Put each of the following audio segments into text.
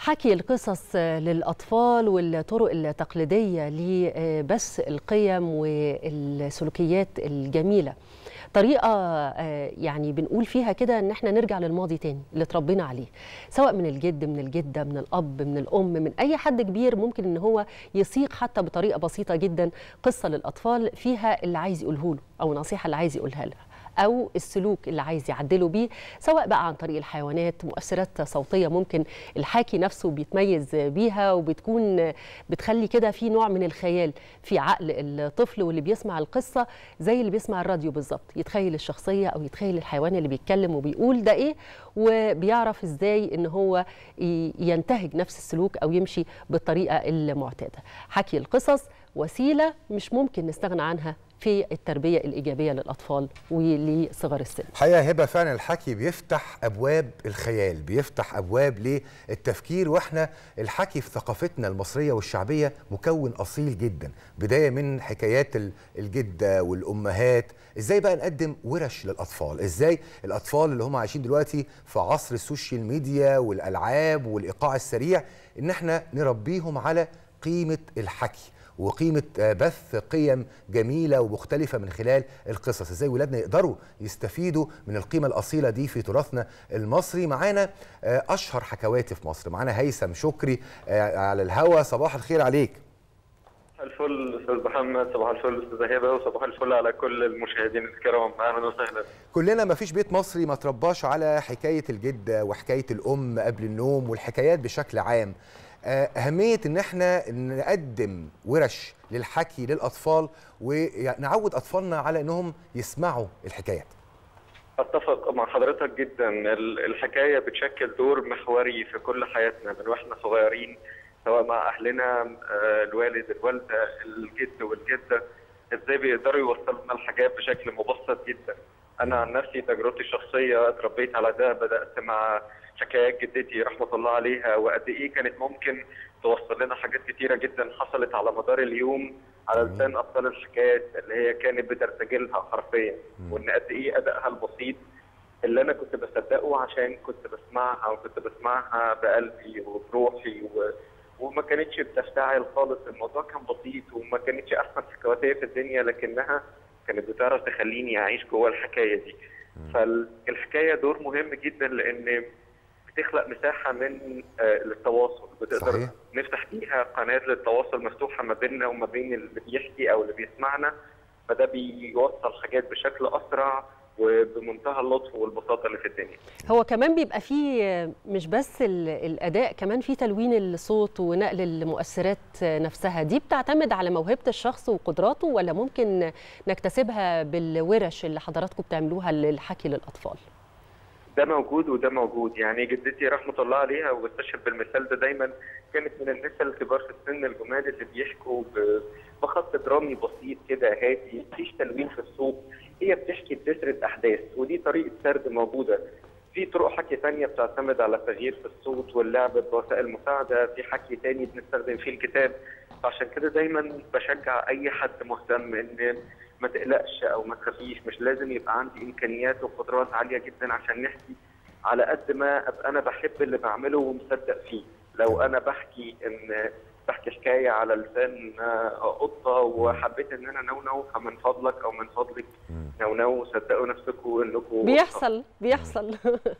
حكي القصص للأطفال والطرق التقليدية لبث القيم والسلوكيات الجميلة طريقة يعني بنقول فيها كده ان احنا نرجع للماضي تاني اللي اتربينا عليه سواء من الجد من الجدة من الأب من الأم من أي حد كبير ممكن ان هو يسيق حتى بطريقة بسيطة جدا قصة للأطفال فيها اللي عايز يقوله له أو نصيحة اللي عايز يقولها لها او السلوك اللي عايز يعدله بيه سواء بقى عن طريق الحيوانات مؤثرات صوتيه ممكن الحاكي نفسه بيتميز بيها وبتكون بتخلي كده في نوع من الخيال في عقل الطفل واللي بيسمع القصه زي اللي بيسمع الراديو بالظبط يتخيل الشخصيه او يتخيل الحيوان اللي بيتكلم وبيقول ده ايه وبيعرف ازاي ان هو ينتهج نفس السلوك او يمشي بالطريقه المعتاده حكي القصص وسيله مش ممكن نستغنى عنها في التربيه الايجابيه للاطفال ولصغر السن. حقيقه هبه فعلا الحكي بيفتح ابواب الخيال، بيفتح ابواب للتفكير واحنا الحكي في ثقافتنا المصريه والشعبيه مكون اصيل جدا، بدايه من حكايات الجده والامهات، ازاي بقى نقدم ورش للاطفال، ازاي الاطفال اللي هم عايشين دلوقتي في عصر السوشيال ميديا والالعاب والايقاع السريع ان احنا نربيهم على قيمه الحكي. وقيمة بث قيم جميلة ومختلفة من خلال القصص ازاي ولادنا يقدروا يستفيدوا من القيمة الأصيلة دي في تراثنا المصري معانا أشهر حكواتي في مصر معانا هيثم شكري على الهوا صباح الخير عليك الفل استاذ محمد صباح الفل استاذ هبه وصباح الفل على كل المشاهدين الكرام اهلا وسهلا كلنا ما فيش بيت مصري ما ترباش على حكايه الجده وحكايه الام قبل النوم والحكايات بشكل عام أهمية إن إحنا نقدم ورش للحكي للأطفال ونعود أطفالنا على إنهم يسمعوا الحكايات. أتفق مع حضرتك جدا الحكاية بتشكل دور محوري في كل حياتنا من وإحنا صغيرين سواء مع أهلنا الوالد الوالدة الجد والجدة إزاي بيقدروا يوصلوا لنا الحاجات بشكل مبسط جدا. أنا عن نفسي تجربتي الشخصية اتربيت على ده بدأت مع حكايات جدتي رحمه الله عليها وقد ايه كانت ممكن توصل لنا حاجات كتيره جدا حصلت على مدار اليوم على لسان ابطال الحكايات اللي هي كانت بترتجلها حرفيا وان قد ايه ادائها البسيط اللي انا كنت بصدقه عشان كنت بسمعها وكنت بسمعها بقلبي وبروحي و... وما كانتش بتفتعل خالص الموضوع كان بسيط وما كانتش احسن حكواتيه في الدنيا لكنها كانت بتعرف تخليني اعيش جوه الحكايه دي فالحكايه دور مهم جدا لان بتخلق مساحه من التواصل بتقدر صحيح. نفتح فيها قناه للتواصل مفتوحه ما بيننا وما بين اللي بيحكي او اللي بيسمعنا فده بيوصل حاجات بشكل اسرع وبمنتهى اللطف والبساطه اللي في الدنيا. هو كمان بيبقى فيه مش بس الاداء كمان في تلوين الصوت ونقل المؤثرات نفسها دي بتعتمد على موهبه الشخص وقدراته ولا ممكن نكتسبها بالورش اللي حضراتكم بتعملوها للحكي للاطفال؟ ده موجود وده موجود يعني جدتي رحمه الله عليها وبستشهد بالمثال ده دايما كانت من الناس الكبار في السن الجمال اللي بيحكوا بخط درامي بسيط كده هادي مفيش تلوين في الصوت هي بتحكي بتسرد احداث ودي طريقه سرد موجوده في طرق حكي ثانيه بتعتمد على التغيير في الصوت واللعب بوسائل مساعده في حكي ثاني بنستخدم فيه الكتاب فعشان كده دايما بشجع اي حد مهتم ان ما تقلقش او ما تخافيش مش لازم يبقى عندي امكانيات وقدرات عاليه جدا عشان نحكي على قد ما ابقى انا بحب اللي بعمله ومصدق فيه لو انا بحكي ان بحكي حكايه على لسان قطه وحبيت ان انا نونو فمن فضلك او من فضلك نونو صدقوا نفسكم انكم بيحصل بيحصل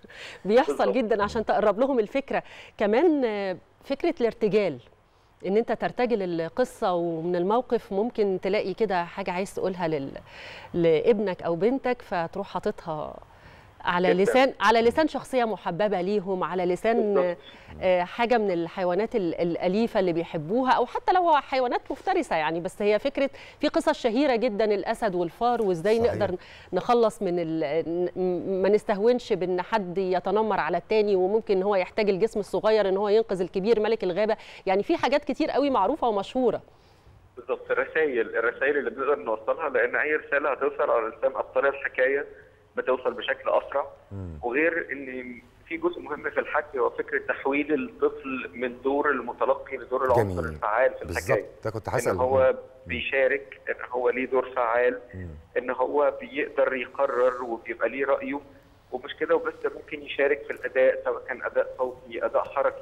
بيحصل جدا عشان تقرب لهم الفكره كمان فكره الارتجال ان انت ترتجل القصه ومن الموقف ممكن تلاقي كده حاجه عايز تقولها لل... لابنك او بنتك فتروح حاططها على لسان على لسان شخصيه محببه ليهم على لسان حاجه من الحيوانات الاليفه اللي بيحبوها او حتى لو هو حيوانات مفترسه يعني بس هي فكره في قصص شهيره جدا الاسد والفار وازاي صحيح. نقدر نخلص من ما نستهونش بان حد يتنمر على التاني وممكن هو يحتاج الجسم الصغير ان هو ينقذ الكبير ملك الغابه يعني في حاجات كتير قوي معروفه ومشهوره بالظبط الرسائل الرسائل اللي بنقدر نوصلها لان اي رساله هتوصل على لسان ابطال الحكايه بتوصل بشكل اسرع مم. وغير ان في جزء مهم في الحكي هو فكره تحويل الطفل من دور المتلقي لدور العنصر الفعال في الحكايه ده كنت هسال ان هو بيشارك ان هو ليه دور فعال مم. ان هو بيقدر يقرر وبيبقى ليه رايه ومش كده وبس ممكن يشارك في الاداء سواء كان اداء صوتي اداء حركي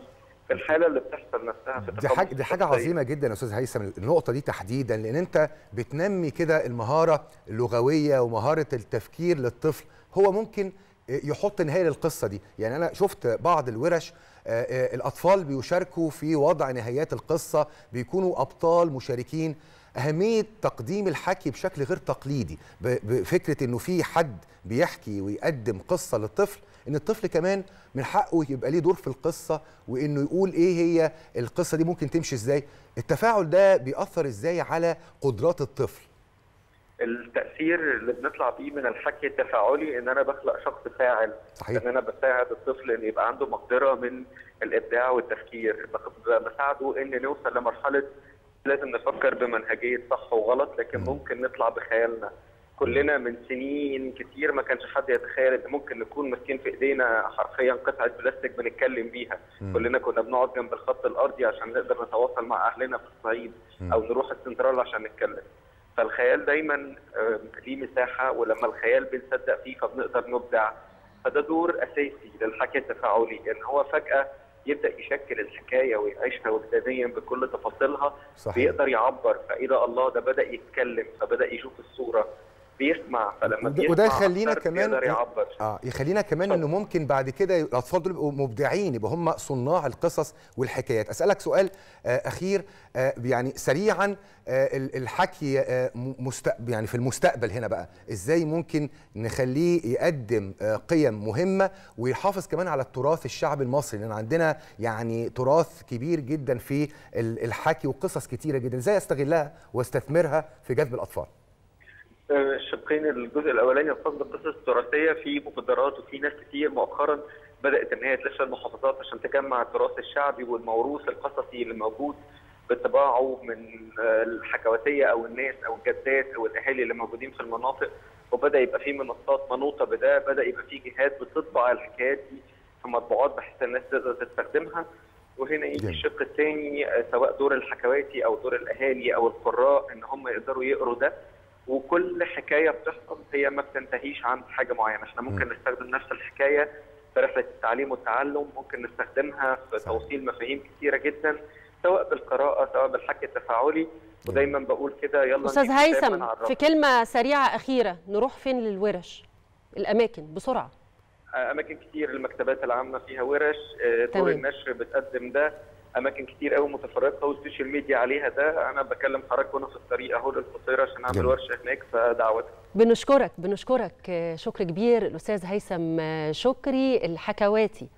في الحاله اللي بتحصل نفسها في دي حاجه دي حاجه عظيمه جدا يا استاذ هيثم النقطه دي تحديدا لان انت بتنمي كده المهاره اللغويه ومهاره التفكير للطفل هو ممكن يحط نهايه للقصه دي يعني انا شفت بعض الورش الاطفال بيشاركوا في وضع نهايات القصه بيكونوا ابطال مشاركين اهميه تقديم الحكي بشكل غير تقليدي بفكره انه في حد بيحكي ويقدم قصه للطفل ان الطفل كمان من حقه يبقى ليه دور في القصه وانه يقول ايه هي القصه دي ممكن تمشي ازاي التفاعل ده بيأثر ازاي على قدرات الطفل التاثير اللي بنطلع بيه من الحكي التفاعلي ان انا بخلق شخص فاعل صحيح. ان انا بساعد الطفل ان يبقى عنده مقدره من الابداع والتفكير بساعده ان نوصل لمرحله لازم نفكر بمنهجيه صح وغلط لكن ممكن نطلع بخيالنا كلنا من سنين كتير ما كانش حد يتخيل ان ممكن نكون ماسكين في ايدينا حرفيا قطعه بلاستيك بنتكلم بيها مم. كلنا كنا بنقعد جنب الخط الارضي عشان نقدر نتواصل مع اهلنا في الصعيد مم. او نروح السنترال عشان نتكلم فالخيال دايما آه، ليه مساحه ولما الخيال بنصدق فيه فبنقدر نبدع فده دور اساسي للحكي التفاعلي ان هو فجاه يبدا يشكل الحكايه ويعيشها وجدانيا بكل تفاصيلها صحيح. بيقدر يعبر فاذا الله ده بدا يتكلم فبدا يشوف الصوره بيسمع فلما وده- بيسمع وده يخلينا أكتر كمان بيقدر يعبر اه يخلينا كمان انه ممكن بعد كده الاطفال دول يبقوا مبدعين يبقى هم صناع القصص والحكايات اسالك سؤال آه اخير آه يعني سريعا آه ال- الحكي آه م- مستقبل يعني في المستقبل هنا بقى ازاي ممكن نخليه يقدم آه قيم مهمه ويحافظ كمان على التراث الشعبي المصري لان عندنا يعني تراث كبير جدا في ال- الحكي وقصص كتيره جدا ازاي استغلها واستثمرها في جذب الاطفال الشقين الجزء الاولاني الخاص بالقصص التراثيه في مبادرات وفي ناس كتير مؤخرا بدات ان هي تلف المحافظات عشان تجمع التراث الشعبي والموروث القصصي اللي موجود بطباعه من آه، الحكواتيه او الناس او الجدات او الاهالي اللي موجودين في المناطق وبدا يبقى في منصات منوطه بده بدا يبقى في جهات بتطبع الحكايات دي في مطبوعات بحيث الناس تقدر تستخدمها وهنا يجي جميل. الشق الثاني آه، سواء دور الحكواتي او دور الاهالي او القراء ان هم يقدروا يقروا ده وكل حكايه بتحصل هي ما بتنتهيش عن حاجه معينه احنا ممكن م. نستخدم نفس الحكايه في رحله التعليم والتعلم ممكن نستخدمها في صحيح. توصيل مفاهيم كثيره جدا سواء بالقراءه سواء بالحكي التفاعلي ودايما بقول كده يلا استاذ نجيب كتاب هيثم ونعرفه. في كلمه سريعه اخيره نروح فين للورش الاماكن بسرعه اماكن كتير المكتبات العامه فيها ورش آه، تمام. دور النشر بتقدم ده اماكن كتير قوي متفرقه والسوشيال ميديا عليها ده انا بكلم حضرتك وانا في الطريق اهو للقصيره عشان اعمل جميل. ورشه هناك فدعوتك بنشكرك بنشكرك آه، شكر كبير الاستاذ هيثم آه، شكري الحكواتي